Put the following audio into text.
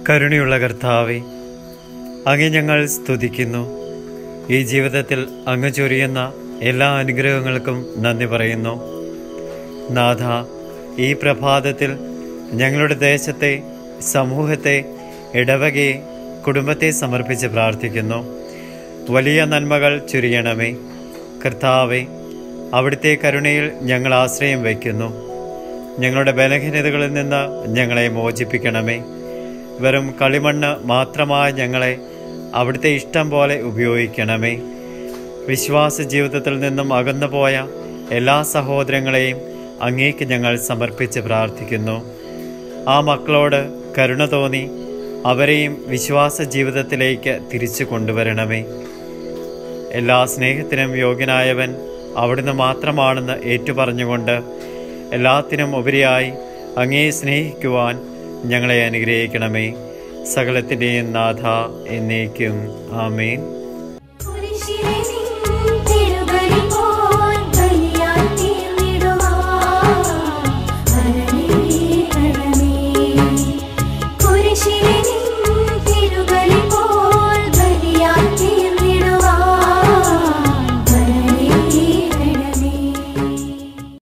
കരുണയുള്ള കർത്താവെ അങ്ങേ ഞങ്ങൾ സ്തുതിക്കുന്നു ഈ ജീവിതത്തിൽ അങ്ങ് ചൊരിയുന്ന എല്ലാ അനുഗ്രഹങ്ങൾക്കും നന്ദി പറയുന്നു നാഥ ഈ പ്രഭാതത്തിൽ ഞങ്ങളുടെ ദേശത്തെ സമൂഹത്തെ ഇടവകയെ കുടുംബത്തെ സമർപ്പിച്ച് പ്രാർത്ഥിക്കുന്നു വലിയ നന്മകൾ ചുരിയണമേ കർത്താവെ അവിടുത്തെ കരുണയിൽ ഞങ്ങൾ ആശ്രയം വയ്ക്കുന്നു ഞങ്ങളുടെ ബലഹീനതകളിൽ നിന്ന് ഞങ്ങളെ മോചിപ്പിക്കണമേ വെറും കളിമണ്ണ് മാത്രമായ ഞങ്ങളെ അവിടുത്തെ ഇഷ്ടം പോലെ ഉപയോഗിക്കണമേ വിശ്വാസ ജീവിതത്തിൽ നിന്നും അകന്നുപോയ എല്ലാ സഹോദരങ്ങളെയും അങ്ങേക്ക് ഞങ്ങൾ സമർപ്പിച്ച് പ്രാർത്ഥിക്കുന്നു ആ മക്കളോട് കരുണ തോന്നി അവരെയും വിശ്വാസ ജീവിതത്തിലേക്ക് തിരിച്ചു കൊണ്ടുവരണമേ എല്ലാ സ്നേഹത്തിനും യോഗ്യനായവൻ അവിടുന്ന് മാത്രമാണെന്ന് ഏറ്റുപറഞ്ഞുകൊണ്ട് എല്ലാത്തിനും ഉപരിയായി അങ്ങേ സ്നേഹിക്കുവാൻ ഞങ്ങളെ അനുഗ്രഹിക്കണമേ സകലത്തിൻ്റെയും നാഥ എന്നേക്കും ആമേൻ